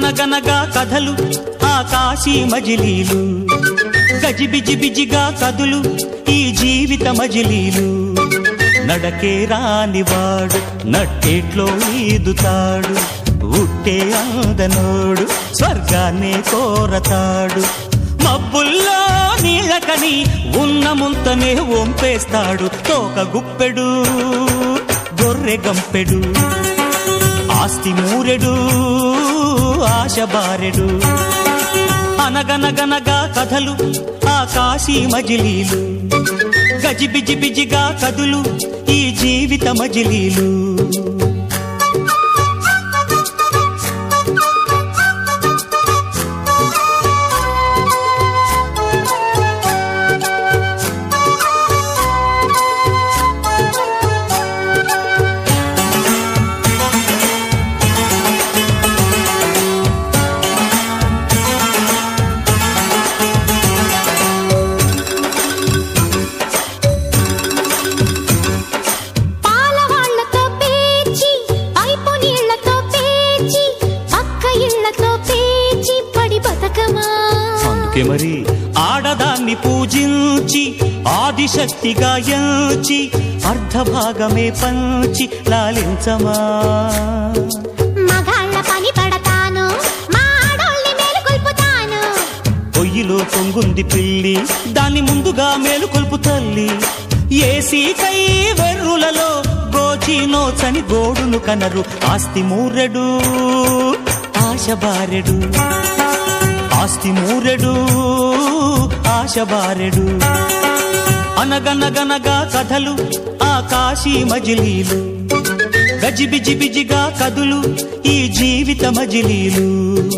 అనగనగనగా కథలు ఆకాశీ మజిలీలు గజిబిజి బిజిగా కదులు ఈ జీవిత మజిలీలు నడకే రానివాడు నట్టేట్లో ఈదుతాడు ఉట్టే అందనోడు స్వర్గాన్నే కోరతాడు మబ్బుల్లో నీళ్ళకని ఉన్న ముంతనే వంపేస్తాడు తోక గుప్పెడు గొర్రె గంపెడు ఆస్తి మూరెడు ఆశ బారెడు అనగనగనగా కథలు ఆకాశీ మజిలీలు గజిబిజి బిజిగా కదులు ఈ జీవిత మజిలీలు పాలవాళ్లతో పేచి పైపు నీళ్లతో పేచి పక్క ఇళ్లతో పేచి పడి బతకమా అందుకే మరి ఆడదాన్ని పూజించి ఆదిశక్తిగా ఎంచి అర్ధభాగమే పంచి లాలించమా మగాళ్ళ పని పడతాను మా ఆడోళ్ళని మేలుకొల్పుతాను పొయ్యిలో పొంగుంది పిల్లి దాన్ని ముందుగా మేలుకొల్పు తల్లి ఏసీకై వెర్రులలో గోచి నోచని గోడును కనరు ఆస్తి మూరెడు ఆశ బారెడు ఆస్తి మూరెడు ఆశ బారెడు అనగనగనగా కథలు ఆకాశీ మజిలీలు గజిబిజి బిజిగా కదులు ఈ జీవిత మజిలీలు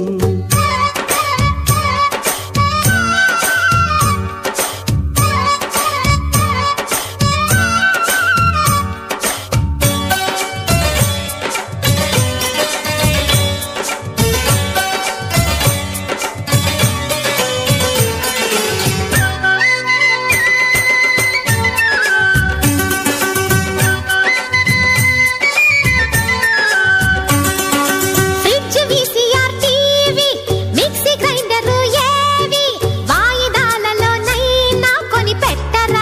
fridge VCR TV mixie grinder ఏవి వాయిదాలలో నైనా కొని పెట్టరా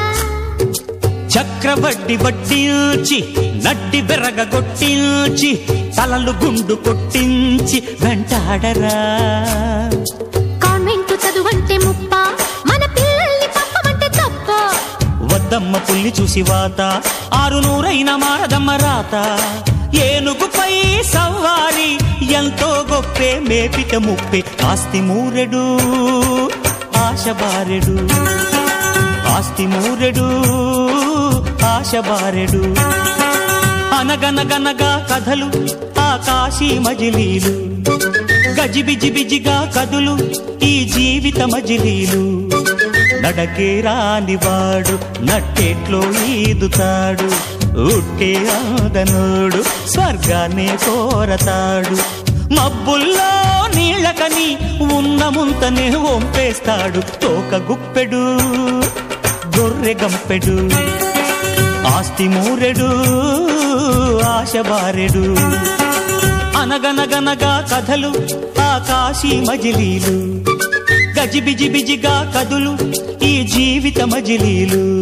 చక్రవడ్డి వడ్డించి నడ్డి బెరగ కొట్టించి తలలు గుండు కొట్టించి వెంటాడరా కాన్వెంట్ చదువంటే ముప్ప మన పిల్లల్ని పంపమంటే తప్ప వద్దమ్మ పుల్లి చూసి వాత ఆరు నూరైన మాడదమ్మ రాత ఏనుగుపై సవారి ఎంతో గొప్పే మేపిక ముప్పే ఆస్తి మూరెడు ఆశ బారెడు ఆస్తి మూరెడు ఆశ బారెడు అనగనగనగా కథలు ఆకాశీ మజిలీలు గజిబిజి బిజిగా కదులు ఈ జీవిత మజిలీలు నడకే రానివాడు నట్టేట్లో ఈదుతాడు ఉట్టే ఆదనోడు స్వర్గాన్నే కోరతాడు మబ్బుల్లో నీళ్ళకని ఉన్న ముంతనే వంపేస్తాడు తోక గుప్పెడు గొర్రె గంపెడు ఆస్తి మూరెడు ఆశ బారెడు అనగనగనగా కథలు ఆకాశీ మజిలీలు గజిబిజి బిజిగా కదులు ఈ జీవిత మజిలీలు